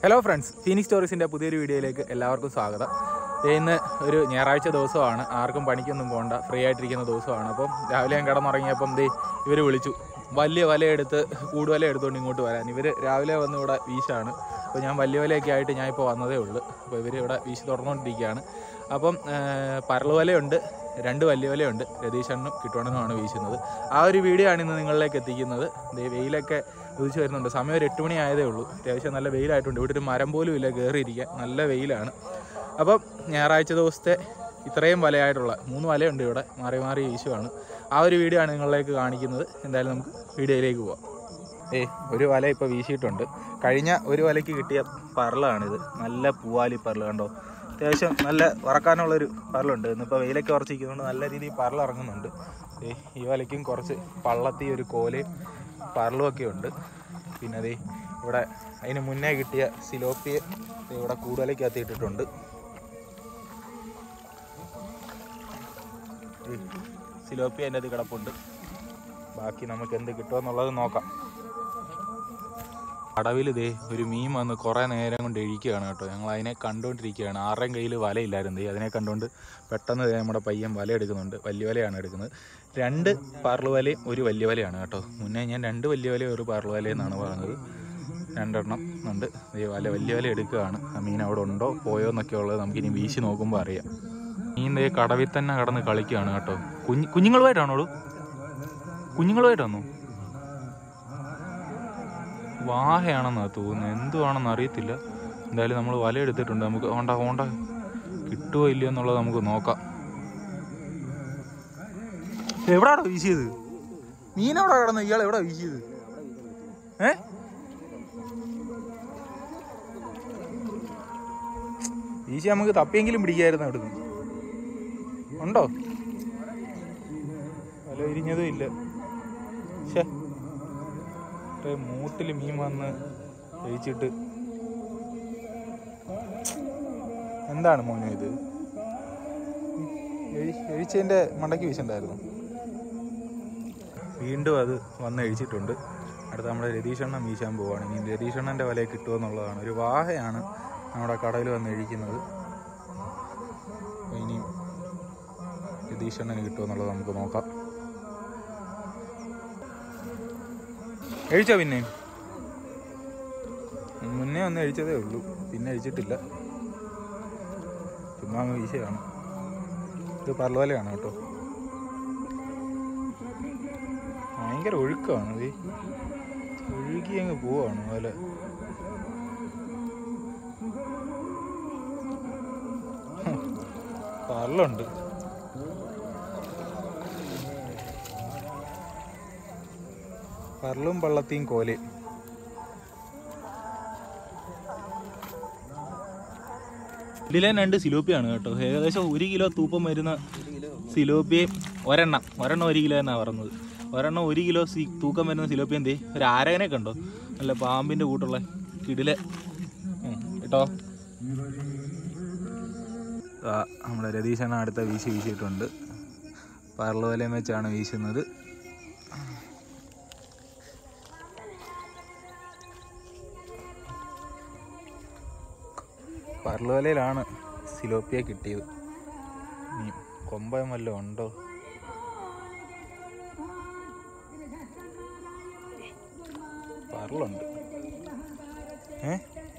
Hello friends Phoenix സ്റ്റോറീസിൻ്റെ പുതിയൊരു വീഡിയോയിലേക്ക് എല്ലാവർക്കും സ്വാഗതം ദേ ഇന്ന് ഒരു ഞായറാഴ്ച ദിവസമാണ് ആർക്കും പണിക്കൊന്നും പോകണ്ട ഫ്രീ ആയിട്ടിരിക്കുന്ന ദിവസമാണ് അപ്പം രാവിലെ ഞാൻ കിടന്നുറങ്ങിയപ്പം ദേ ഇവർ വിളിച്ചു വലിയ വലയെടുത്ത് കൂടുവല എടുത്തുകൊണ്ട് ഇങ്ങോട്ട് വരാൻ ഇവർ രാവിലെ വന്ന് ഇവിടെ വീശാണ് അപ്പോൾ ഞാൻ വലിയ വലയൊക്കെ ആയിട്ട് ഞാൻ ഇപ്പോൾ വന്നതേ ഉള്ളൂ അപ്പോൾ ഇവർ ഇവിടെ വീശി തുടർന്നുകൊണ്ടിരിക്കുകയാണ് അപ്പം പരള് വലയുണ്ട് രണ്ട് വലിയ വലയുണ്ട് രതീഷണ്ണും കിട്ടുവണ്ണനുമാണ് വീശുന്നത് ആ ഒരു വീഡിയോ ആണ് ഇന്ന് നിങ്ങളിലേക്ക് എത്തിക്കുന്നത് ദേ വെയിലൊക്കെ ഉദിച്ചു വരുന്നുണ്ട് സമയം ഒരു എട്ട് മണി ആയതേ ഉള്ളൂ അത്യാവശ്യം നല്ല വെയിലായിട്ടുണ്ട് ഇവിടെ ഒരു മരം പോലും ഇല്ല കയറിയിരിക്കാൻ നല്ല വെയിലാണ് അപ്പം ഞായറാഴ്ച ദിവസത്തെ ഇത്രയും വലയായിട്ടുള്ള മൂന്ന് വലയുണ്ട് ഇവിടെ മാറി മാറി വീശുവാണ് ആ ഒരു വീഡിയോ ആണ് നിങ്ങളിലേക്ക് കാണിക്കുന്നത് എന്തായാലും നമുക്ക് വീഡിയോയിലേക്ക് പോവാം ഏയ് ഒരു വല ഇപ്പോൾ വീശിയിട്ടുണ്ട് കഴിഞ്ഞ ഒരു വലയ്ക്ക് കിട്ടിയ പറളാണിത് നല്ല പൂവാലി പറള് കണ്ടോ അത്യാവശ്യം നല്ല വറക്കാനുള്ളൊരു പറലുണ്ട് ഇന്നിപ്പോൾ വെയിലൊക്കെ ഉറച്ചിരിക്കുന്നതുകൊണ്ട് നല്ല രീതിയിൽ പറൽ ഇറങ്ങുന്നുണ്ട് ദേ ഈ വലയ്ക്കും കുറച്ച് പള്ളത്തി ഒരു കോലയും പറലും ഒക്കെ ഉണ്ട് പിന്നെ അതേ ഇവിടെ അതിന് മുന്നേ കിട്ടിയ സിലോപ്പിയെ ദേ ഇവിടെ കൂടുതലേക്കകത്ത് ഇട്ടിട്ടുണ്ട് ദേ സിലോപ്പി അതിൻ്റെ അത് കിടപ്പുണ്ട് ബാക്കി നമുക്ക് എന്ത് കിട്ടുമെന്നുള്ളത് നോക്കാം കടവിൽ ഇതേ ഒരു മീൻ വന്ന് കുറേ നേരം കൊണ്ട് ഇഴിക്കുകയാണ് കേട്ടോ ഞങ്ങൾ അതിനെ കണ്ടുകൊണ്ടിരിക്കുകയാണ് ആരുടെയും കയ്യിൽ വലയില്ലായിരുന്നു ദേ അതിനെ കണ്ടുകൊണ്ട് പെട്ടെന്ന് ദേ നമ്മുടെ പയ്യൻ വല എടുക്കുന്നുണ്ട് വലിയ വലയാണ് എടുക്കുന്നത് രണ്ട് പാർല് വലയും ഒരു വലിയ വലയാണ് കേട്ടോ മുന്നേ ഞാൻ രണ്ട് വലിയ വലയും ഒരു പാർല് വലയും എന്നാണ് പറഞ്ഞത് രണ്ടെണ്ണം ഉണ്ട് ദേ വല വലിയ വല എടുക്കുകയാണ് ആ മീൻ അവിടെ ഉണ്ടോ പോയോ എന്നൊക്കെ ഉള്ളത് നമുക്കിനി വീശി നോക്കുമ്പോൾ അറിയാം മീൻ ദേ കടവിൽ തന്നെ കടന്ന് കളിക്കുകയാണ് കേട്ടോ കുഞ്ഞ് കുഞ്ഞുങ്ങളുമായിട്ടാണോളൂ കുഞ്ഞുങ്ങളുമായിട്ടാണോ വാഹയാണെന്നാ തോന്നുന്നത് എന്തുവാണെന്ന് അറിയത്തില്ല എന്തായാലും നമ്മൾ വല എടുത്തിട്ടുണ്ട് നമുക്ക് ഓണ്ട ഓണ്ട കിട്ടുമോ ഇല്ലയോ എന്നുള്ളത് നമുക്ക് നോക്കാം എവിടാടോ വീശിയത് മീൻ എവിടെ കിടന്നു ഇയാൾ എവിടെ വീശിയത് ഏ വീശി നമുക്ക് തപ്പിയെങ്കിലും പിടിക്കായിരുന്നു അവിടുന്ന് ഉണ്ടോ വല ഇരിഞ്ഞതും ഇല്ല ശേ ഇത്രേ മൂട്ടിൽ മീൻ വന്ന് കഴിച്ചിട്ട് എന്താണ് മോനെ ഇത് എഴിച്ചതിൻ്റെ മണ്ടയ്ക്ക് വീശണ്ടായിരുന്നു വീണ്ടും അത് വന്ന് എഴിച്ചിട്ടുണ്ട് അടുത്ത നമ്മുടെ രതീഷണ്ണൻ വീശാൻ പോവാണ് ഇനി രതീഷണ്ണൻ്റെ വലയെ കിട്ടുമോ എന്നുള്ളതാണ് ഒരു വാഹയാണ് നമ്മുടെ കടയിൽ വന്ന് എഴിക്കുന്നത് അപ്പോൾ ഇനിയും രതീഷണ്ണന് കിട്ടുമോ എന്നുള്ളത് നമുക്ക് നോക്കാം കഴിച്ചോ പിന്നെ മുന്നേ ഒന്ന് കഴിച്ചതേ ഉള്ളൂ പിന്നെ കഴിച്ചിട്ടില്ല ചുമ്മാ അങ്ങ് വീശയാണ് ഇത് പറലോലയാണ് കേട്ടോ ഭയങ്കര ഒഴുക്കാണ് ഇത് ഒഴുകി അങ്ങ് പോവാണ് വല പറലുണ്ട് പറലും പള്ളത്തിയും കോലയും ഇതിലെ രണ്ട് സിലോപ്പിയാണ് കേട്ടോ ഏകദേശം ഒരു കിലോ തൂപ്പം വരുന്ന സിലോപ്പിയും ഒരെണ്ണം ഒരെണ്ണം ഒരു കിലോ എന്നാണ് പറഞ്ഞത് ഒരെണ്ണം ഒരു കിലോ സി തൂക്കം വരുന്ന സിലോപ്പി എന്തേ ഒരു ആരകനെ കണ്ടോ നല്ല പാമ്പിൻ്റെ കൂട്ടുള്ള കിടിലെ ഉം, കേട്ടോ ആ, നമ്മുടെ രതീശാണ് അടുത്ത വീശി വീശിയിട്ടുണ്ട് പറളുവലയം വെച്ചാണ് വീശുന്നത് പറളുവലയിലാണ് സിലോപ്പിയ കിട്ടിയത് ഇനി കൊമ്പയം വല്ലതും ഉണ്ടോ പറളുണ്ട് ഏ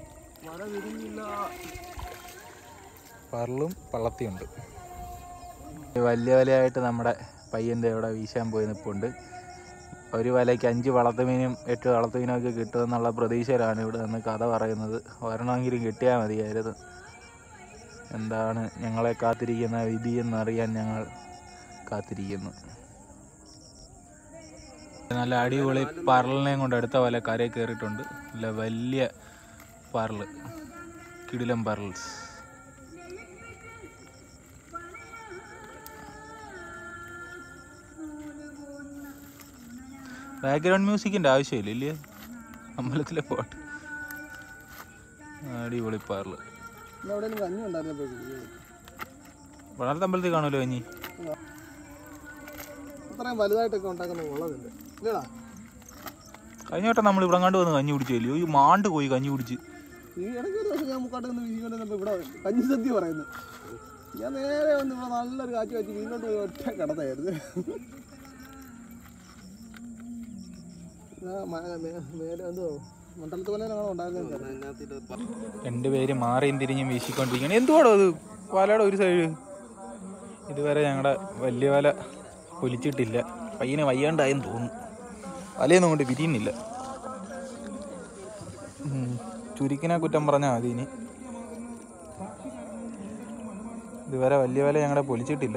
പറളും പള്ളത്തിയുണ്ട് വലിയ വലയായിട്ട് നമ്മുടെ പയ്യൻ്റെ ഇവിടെ വീശാൻ പോയി നിൽപ്പുണ്ട് ഒരു വലയ്ക്ക് അഞ്ച് വളർത്തുമീനും എട്ട് വളർത്തുമീനും ഒക്കെ കിട്ടുമെന്നുള്ള പ്രതീക്ഷയിലാണ് ഇവിടെ നിന്ന് കഥ പറയുന്നത് ഒരെണ്ണമെങ്കിലും കിട്ടിയാൽ മതിയായിരുന്നു എന്താണ് ഞങ്ങളെ കാത്തിരിക്കുന്ന വിധി എന്നറിയാൻ ഞങ്ങൾ കാത്തിരിക്കുന്നു നല്ല അടിപൊളി പറലിനെയും കൊണ്ട് അടുത്ത വല കരയിൽ കയറിയിട്ടുണ്ട് നല്ല വലിയ പറല് കിടിലം പറൽസ് ബാക്ക്ഗ്രൗണ്ട് മ്യൂസിക്കിൻ്റെ ആവശ്യമില്ല ഇല്ലേ അമ്പലത്തിലെ പാട്ട് അടിപൊളി പാറല് എവിടെയെങ്കിലും കഞ്ഞി ഉണ്ടായിരുന്നപ്പോഴേക്കും വളർത്ത അമ്പലത്തിൽ കാണുമല്ലോ കഞ്ഞി അത്രയും വലുതായിട്ടൊക്കെ ഉണ്ടാക്കുന്ന മുളകില്ല ഇല്ലടാ കഴിഞ്ഞ വട്ടം നമ്മൾ ഇവിടെ കണ്ട് വന്ന് കഞ്ഞി കുടിച്ചില്ലയോ ഈ മാണ്ട് പോയി കഞ്ഞി കുടിച്ച് ഈ ഇടയ്ക്ക് ഒരു ദിവസം ഞാൻ മുക്കാട്ട് നിന്ന് വീശിക്കൊണ്ട് വന്നപ്പോൾ ഇവിടെ കഞ്ഞി സദ്യ പറയുന്നു ഞാൻ നേരെ വന്ന് ഇവിടെ നല്ലൊരു കാറ്റ് വെച്ച് വീട്ടിലോട്ട് പോയി ഒറ്റ കിടത്തായിരുന്നു ആ, മ- മേ- മേലെ എന്തോ മണ്ഡലത്ത് പോലെ ഉണ്ടായിരുന്നു രണ്ടുപേര് മാറിയും തിരിഞ്ഞും വീശിക്കൊണ്ടിരിക്കുകയാണ് എന്തുവാടോ അത് വലയുടെ ഒരു സൈഡ് ഇതുവരെ ഞങ്ങളുടെ വലിയ വല പൊലിച്ചിട്ടില്ല പയ്യന് വയ്യാണ്ടായെന്ന് തോന്നുന്നു വലയൊന്നും കൊണ്ട് പിരിയുന്നില്ല ഉം. ചുരുക്കിനെ കുറ്റം പറഞ്ഞാൽ മതി ഇനി ഇതുവരെ വലിയ വല ഞങ്ങളുടെ പൊലിച്ചിട്ടില്ല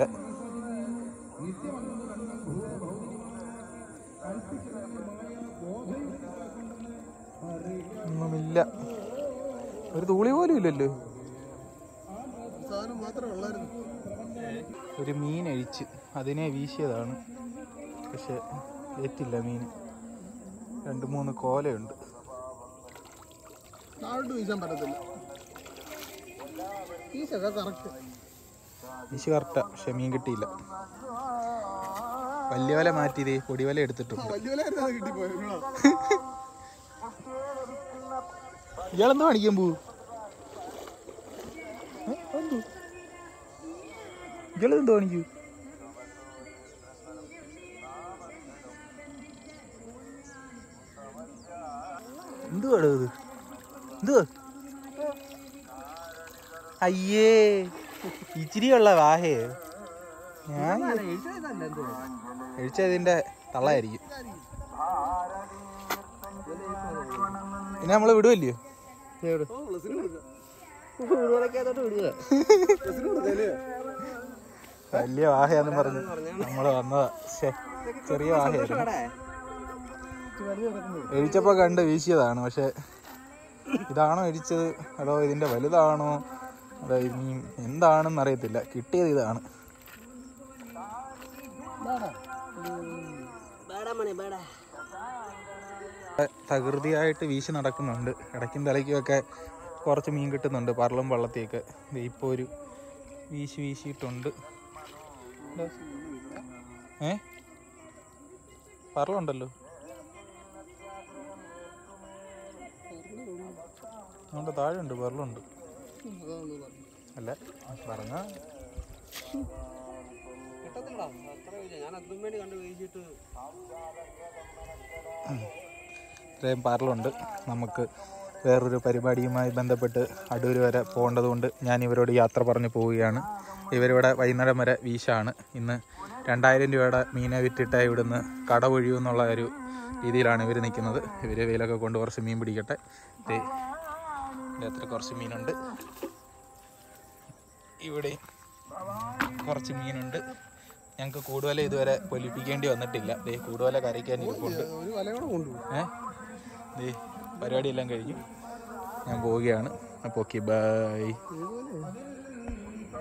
ഒന്നുമില്ല ഒരു തൂളി പോലും ഇല്ലല്ലോ സാധനം മാത്രമേ ഉള്ളായിരുന്നു ഒരു മീൻ അഴിച്ച് അതിനെ വീശിയതാണ് പക്ഷെ ഏറ്റില്ല മീൻ രണ്ട് മൂന്ന് കോലയുണ്ട് താഴോട്ട് വീശാൻ പറ്റത്തില്ല വീശൊക്കെ കറക്റ്റ് വീശി കറക്റ്റാ പക്ഷെ മീൻ കിട്ടിയില്ല വലിയ വല മാറ്റിയതേ പൊടിവല എടുത്തിട്ടുണ്ട് വലിയ വില ആയിരുന്നു കിട്ടിപ്പോയത് ഇയാളെന്താ കാണിക്കാൻ പോവൂ ഇയാളെന്തോ കാണിക്കൂ എന്തുവാടോ ഇത് എന്തുവാ അയ്യേ ഇച്ചിരിയുള്ള വാഹേ ഞാൻ കഴിച്ചതിന്റെ തള്ളായിരിക്കും പിന്നെ നമ്മള് വിടുവല്ലയോ വലിയ വാഹയാന്ന് പറഞ്ഞു നമ്മള് വന്നതാ ശ്ശെ, ചെറിയ വാഹയായിരുന്നു എഴിച്ചപ്പോ കണ്ട് വീശിയതാണ് പക്ഷെ ഇതാണോ എഴിച്ചത് അതോ ഇതിന്റെ വലുതാണോ അതോ ഇനി എന്താണെന്ന് അറിയത്തില്ല കിട്ടിയത് ഇതാണ് തകൃതിയായിട്ട് വീശി നടക്കുന്നുണ്ട് ഇടയ്ക്കും തലയ്ക്കുമൊക്കെ കുറച്ച് മീൻ കിട്ടുന്നുണ്ട് പറളും വള്ളത്തിയൊക്കെ ദേ ഇപ്പോൾ ഒരു വീശി വീശിയിട്ടുണ്ട് ഇതാ. ഏ പറളുണ്ടല്ലോ നമ്മുടെ താഴെ ഉണ്ട് പറളുണ്ട് അല്ല പറഞ്ഞ ഇത്രയും പറലുണ്ട് നമുക്ക് വേറൊരു പരിപാടിയുമായി ബന്ധപ്പെട്ട് അടൂർ വരെ പോകേണ്ടതുകൊണ്ട് ഞാൻ ഇവരോട് യാത്ര പറഞ്ഞു പോവുകയാണ് ഇവരിവിടെ വൈകുന്നേരം വരെ വീശാണ് ഇന്ന് രണ്ടായിരം രൂപയുടെ മീനെ വിറ്റിട്ട് ഇവിടുന്ന് കട ഒഴിയും എന്നുള്ള ഒരു രീതിയിലാണ് ഇവർ നിൽക്കുന്നത് ഇവർ വെയിലൊക്കെ കൊണ്ട് കുറച്ച് മീൻ പിടിക്കട്ടെ ദേ, ഇതിൻ്റെ അത്ര കുറച്ച് മീനുണ്ട് ഇവിടെ കുറച്ച് മീനുണ്ട് ഞങ്ങൾക്ക് കൂടുതൽ ഇതുവരെ പൊലിപ്പിക്കേണ്ടി വന്നിട്ടില്ല ദേ കൂടുതൽ കരയ്ക്കാൻ ഇരിപ്പുണ്ട് ഒരു വല കൂടെ കൊണ്ടുപോകും ഏ ദേ പരിപാടിയെല്ലാം കഴിഞ്ഞു ഞാൻ പോവുകയാണ് അപ്പോൾ ഓക്കെ ബൈ ഇതുപോലെ